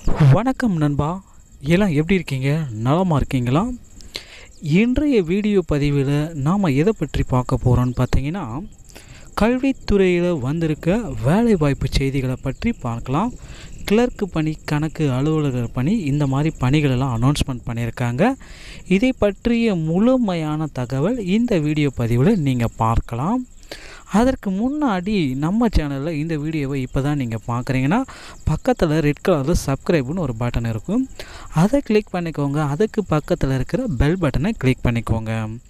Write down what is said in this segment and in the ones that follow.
வணக்கம் நண்பா எல்லாம் எப்படி இருக்கீங்க நலமாக இருக்கீங்களா இன்றைய வீடியோ பதிவில் நாம் எதை பற்றி பார்க்க போகிறோம்னு பார்த்தீங்கன்னா கல்வித்துறையில் வந்திருக்க வேலைவாய்ப்பு செய்திகளை பற்றி பார்க்கலாம் கிளர்க்கு பணி கணக்கு அலுவலகர் பணி இந்த மாதிரி பணிகளெல்லாம் அனௌன்ஸ்மெண்ட் பண்ணியிருக்காங்க இதை பற்றிய முழுமையான தகவல் இந்த வீடியோ பதிவில் நீங்கள் பார்க்கலாம் அதற்கு முன்னாடி நம்ம சேனலில் இந்த வீடியோவை இப்போ தான் நீங்கள் பார்க்குறீங்கன்னா பக்கத்தில் ரெட் கலரில் சப்ஸ்கிரைப்னு ஒரு பட்டன் இருக்கும் அதை கிளிக் பண்ணிக்கோங்க அதுக்கு பக்கத்தில் இருக்கிற பெல் பட்டனை கிளிக் பண்ணிக்கோங்க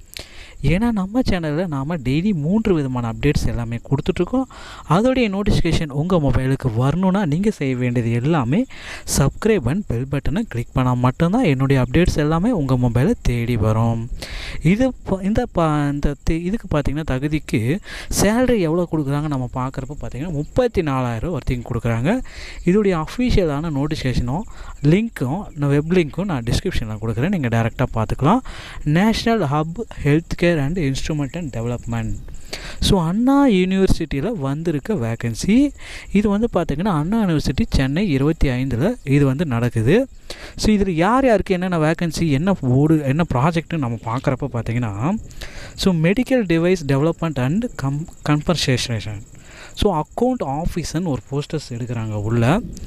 ஏன்னா நம்ம சேனலில் நாம் டெய்லி மூன்று விதமான அப்டேட்ஸ் எல்லாமே கொடுத்துட்ருக்கோம் அதோடைய நோட்டிஃபிகேஷன் உங்கள் மொபைலுக்கு வரணுன்னா நீங்கள் செய்ய வேண்டியது எல்லாமே சப்ஸ்கிரைப் அண்ட் பெல் பட்டனை கிளிக் பண்ணால் மட்டும்தான் என்னுடைய அப்டேட்ஸ் எல்லாமே உங்கள் மொபைலில் தேடி வரும் இது ப- இந்த ப இந்த தி- இதுக்கு பார்த்தீங்கன்னா தகுதிக்கு சேலரி எவ்வளோ கொடுக்குறாங்க நம்ம பார்க்குறப்ப பார்த்தீங்கன்னா முப்பத்தி நாலாயிரம் ஒருத்தங்க கொடுக்குறாங்க இதோடைய அஃபிஷியலான நோட்டிஃபிகேஷனும் லிங்க்கும் நான் வெப் லிங்க்கும் நான் டிஸ்கிரிப்ஷனில் கொடுக்குறேன் நீங்கள் டேரெக்டாக பார்த்துக்கலாம் national hub health care and instrument and development so Anna யூனிவர்சிட்டியில் வந்திருக்க வேக்கன்சி இது வந்து பார்த்திங்கன்னா அண்ணா யூனிவர்சிட்டி சென்னை இருபத்தி ஐந்தில் இது வந்து நடக்குது ஸோ இதில் யார் யாருக்கு என்னென்ன வேக்கன்சி என்ன ஓடு என்ன ப்ராஜெக்ட்னு நம்ம பார்க்குறப்ப பார்த்தீங்கன்னா so medical device development and com compensation so account ஆஃபீஸர்னு ஒரு போஸ்டர்ஸ் எடுக்கிறாங்க உள்ள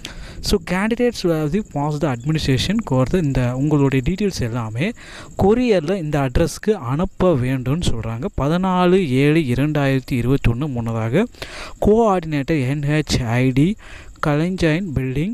so candidates the pass the administration கோர்து இந்த உங்களுடைய டீட்டெயில்ஸ் எல்லாமே கொரியரில் இந்த அட்ரஸ்க்கு அனுப்ப வேண்டும்னு சொல்கிறாங்க பதினாலு ஏழு இரண்டாயிரத்தி இருபத்தொன்று முன்னதாக கோஆர்டினேட்டர் என்ஹெச்ஐடி கலைஞ்சைன் building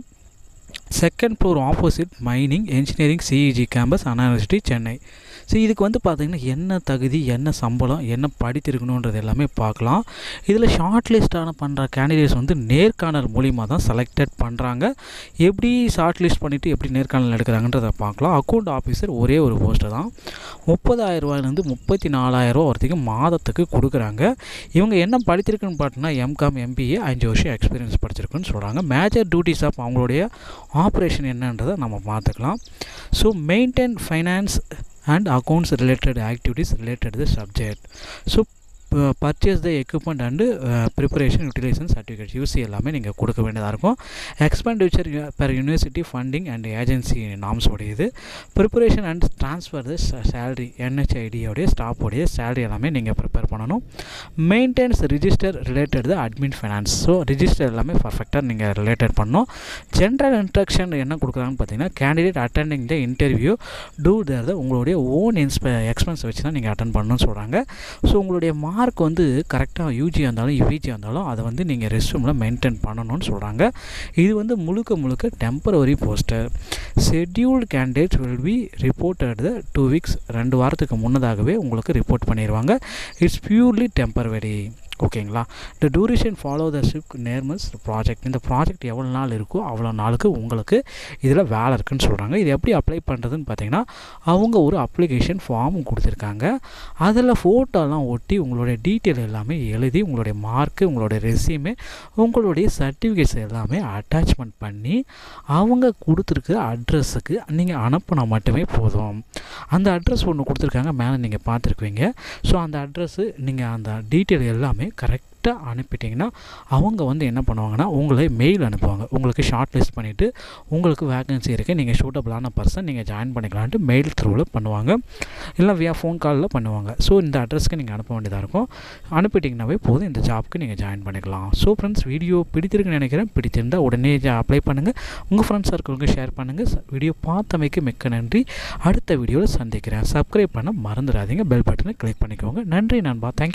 second floor opposite mining engineering CEG campus Anna university Chennai so இதுக்கு வந்து பார்த்திங்கன்னா என்ன தகுதி என்ன சம்பளம் என்ன படித்திருக்கணுன்றது எல்லாமே பார்க்கலாம் இதில் ஷார்ட் லிஸ்டான பண்ணுற கேண்டிடேட்ஸ் வந்து நேர்காணல் மூலிமா தான் செலக்டட் பண்ணுறாங்க எப்படி ஷார்ட் லிஸ்ட் பண்ணிவிட்டு எப்படி நேர்காணல் எடுக்கிறாங்கன்றதை பார்க்கலாம் அக்கௌண்ட் ஆஃபீஸர் ஒரே ஒரு போஸ்ட்டு தான் முப்பதாயிரம் ரூபாயிலேருந்து முப்பத்தி நாலாயிரம் ஒருத்தருக்கு மாதத்துக்கு கொடுக்குறாங்க இவங்க என்ன படித்திருக்குன்னு பார்த்தீங்கன்னா எம்காம் எம்பிஏ அஞ்சு வருஷம் எக்ஸ்பீரியன்ஸ் படிச்சிருக்குன்னு சொல்கிறாங்க மேஜர் டியூட்டிஸ் ஆஃப் அவங்களுடைய ஆப்ரேஷன் என்னன்றதை நம்ம பார்த்துக்கலாம் so maintain finance and accounts related activities related the subject so purchase the equipment and preparation utilisation certificate UC எல்லாமே நீங்கள் கொடுக்க வேண்டியதாக இருக்கும் expenditure per university funding and agency norms உடையது preparation and transfer the salary என்ஹெச்ஐடியோடைய ஸ்டாஃபோடைய salary எல்லாமே நீங்கள் ப்ரிப்பேர் பண்ணணும் maintenance register related the admin finance so register எல்லாமே பர்ஃபெக்டாக நீங்கள் ரிலேட்டட் பண்ணணும் ஜென்ரல் இன்ஸ்ட்ரக்ஷன் என்ன கொடுக்குறாங்கன்னு பார்த்தீங்கன்னா candidate attending the interview do their the உங்களுடைய ஓன் இன்ஸ்ப எக்ஸ்பென்ஸ் வச்சு தான் நீங்கள் அட்டன் பண்ணணும்னு சொல்கிறாங்க ஸோ உங்களுடைய மார்க் வந்து கரெக்டாக யூஜி இருந்தாலும் யூவிஜி இருந்தாலும் அதை வந்து நீங்கள் ரெஸ்ட்ரூமில் மெயின்டைன் பண்ணணும்னு சொல்கிறாங்க இது வந்து முழுக்க முழுக்க temporary poster scheduled candidate will be reported the two weeks ரெண்டு வாரத்துக்கு முன்னதாகவே உங்களுக்கு ரிப்போர்ட் பண்ணிடுவாங்க இட்ஸ் பியூர்லி டெம்பரவரி ஓகேங்களா the duration follow the ship norms project இந்த ப்ராஜெக்ட் எவ்வளோ நாள் இருக்கோ அவ்வளோ நாளுக்கு உங்களுக்கு இதில் வேலை இருக்குன்னு சொல்கிறாங்க இது எப்படி அப்ளை பண்ணுறதுன்னு பார்த்தீங்கன்னா அவங்க ஒரு அப்ளிகேஷன் ஃபார்ம் கொடுத்துருக்காங்க அதில் ஃபோட்டோலாம் ஒட்டி உங்களுடைய டீட்டெயில் எல்லாமே எழுதி உங்களுடைய மார்க்கு உங்களுடைய ரெசியூமே உங்களுடைய சர்டிஃபிகேட்ஸ் எல்லாமே அட்டாச்மெண்ட் பண்ணி அவங்க கொடுத்துருக்க அட்ரஸுக்கு நீங்கள் அனுப்பினா மட்டுமே போதும் அந்த அட்ரஸ் ஒன்று கொடுத்துருக்காங்க மேலே நீங்கள் பார்த்துருக்குவீங்க ஸோ அந்த அட்ரஸ்ஸு நீங்கள் அந்த டீட்டெயில் எல்லாமே கரெக்டாக அனுப்பிட்டீங்கன்னா அவங்க வந்து என்ன பண்ணுவாங்கன்னா உங்களை மெயில் அனுப்புவாங்க உங்களுக்கு ஷார்ட் லிஸ்ட் பண்ணிவிட்டு உங்களுக்கு வேகன்சி இருக்குது நீங்கள் சூட்டபிளான பர்சன் நீங்கள் ஜாயின் பண்ணிக்கலான்ட்டு மெயில் த்ரூவில் பண்ணுவாங்க இல்லை வியா ஃபோன் காலில் பண்ணுவாங்க ஸோ இந்த அட்ரஸ்க்கு நீங்கள் அனுப்ப வேண்டியதாக இருக்கும் அனுப்பிட்டிங்கனாவே போதும் இந்த ஜாப்க்கு நீங்கள் ஜாயின் பண்ணிக்கலாம் ஸோ ஃப்ரெண்ட்ஸ் வீடியோ பிடித்திருக்குன்னு நினைக்கிறேன் பிடித்திருந்தால் உடனே அப்ளை பண்ணுங்கள் உங்கள் ஃப்ரெண்ட்ஸ் சர்க்கிளுக்கு ஷேர் பண்ணுங்கள் வீடியோ பார்த்தமைக்கு மிக்க நன்றி அடுத்த வீடியோவில் சந்திக்கிறேன் சப்ஸ்கிரைப் பண்ண மறந்துடாதீங்க பெல் பட்டனை கிளிக் பண்ணிக்கோங்க நன்றி நண்பா தேங்க்யூ